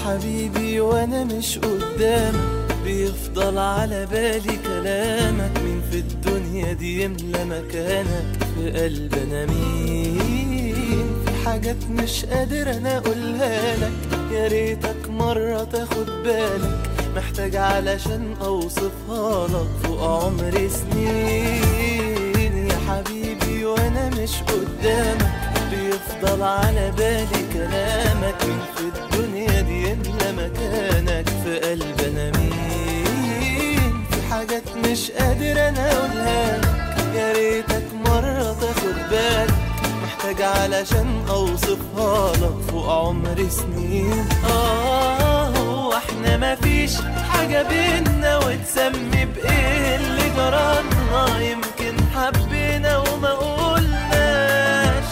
حبيبي وانا مش قدامك بيفضل على بالي كلامك مين في الدنيا دي يملى مكانك في قلب انا مين في حاجات مش قادر انا اقولها لك يا ريتك مرة تاخد بالك محتاج علشان اوصفها لك فوق عمر سنين يا حبيبي وانا مش قدامك بيفضل على بالي كلامك مين في الدنيا دي يملى مكانك في قلب انا مين في حاجات مش قادر انا اقولها لك يا ريتك مرة تاخد بالك محتاج علشان اوصفها لك فوق عمر سنين اه هو احنا مفيش حاجة بينا وتسمي بايه اللي جرالنا يمكن حبينا وما قلناش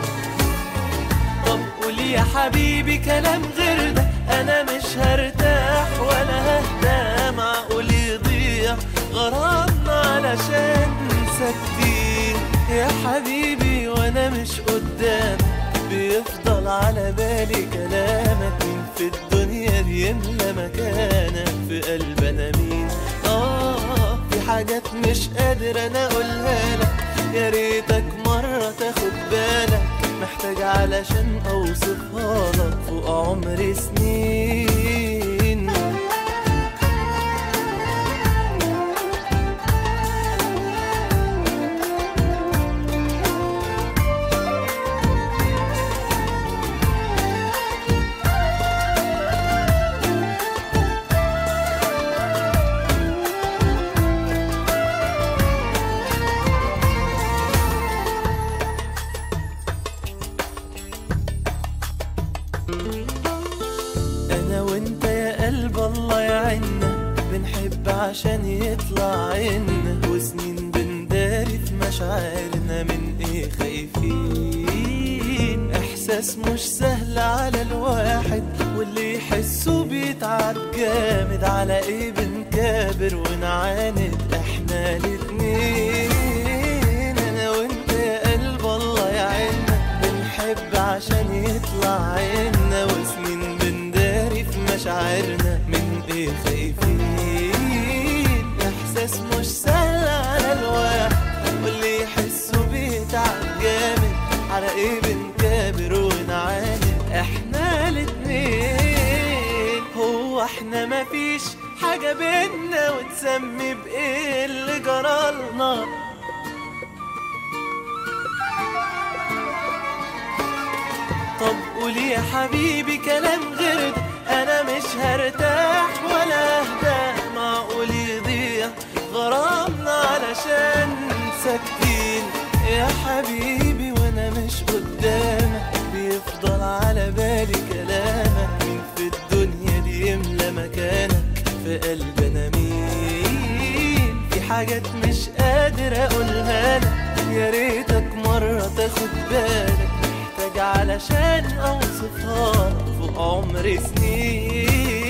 طب قول يا حبيبي كلام غير ده انا مش هرتاح ولا ههدى معقول يضيع غرامنا علشان ساكتين يا حبيبي وانا مش قدامك بيفضل على بالي كلامك مين في الدنيا دي يملى مكانك في قلب انا مين اه في حاجات مش قادر انا اقولها لك يا ريتك مرة تاخد بالك محتاج علشان اوصفها لك فوق عمر سنين انا وانت يا قلب الله يعنا بنحب عشان يطلع عنا وسنين بنداري في مشاعرنا من ايه خايفين احساس مش سهل على الواحد واللي يحسه بيتعب جامد على ايه بنكابر ونعاند احنا الاتنين انا وانت يا قلب الله يعنا بنحب عشان يطلع عنا وسنين بنداري في مشاعرنا من ايه خايفين احساس مش سهل على الواحد واللي يحسه بيتعب جامد على ايه بنكابر ونعاند احنا الاتنين هو احنا مفيش حاجة بينا وتسمي بايه اللي جرالنا طب قول يا حبيبي كلام غير ده انا مش هرتاح ولا اهدى معقول يضيع غرامنا علشان ساكتين يا حبيبي وانا مش قدامك بيفضل على بالي كلامك مين في الدنيا دي يملى مكانك في قلبنا مين في حاجات مش قادر اقولها لك يا ريتك مرة تاخد بالك محتاج علشان اوصفها لك فوق عمر سنين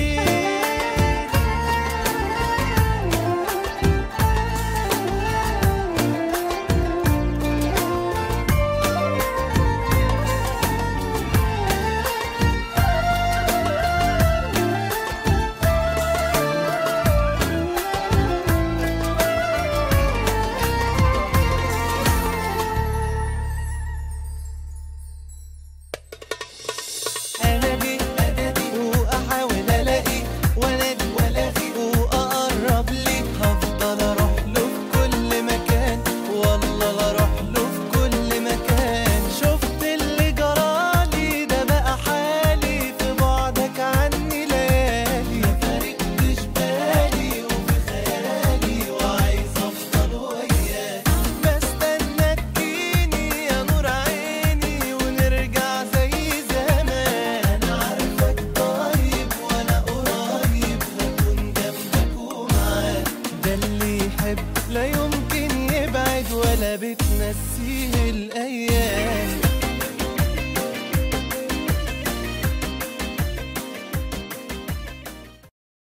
انا ليه ادادي واحاول الاقي ولد ولغي واقرب لي هفضل اروح له في كل مكان والله لا اروح له في كل مكان شفت اللي جرالي ده بقى حالي في بعدك عني ليالي ما فارقتش بالي وفي خيالي وعايز افضل وياك بستنى تجيني يا نور عيني ونرجع زي زمان انا عارفك طيب وانا قريب هكون جنبك ومعاك ده اللي يحب لا يمكن يبعد ولا بتنسيه الايام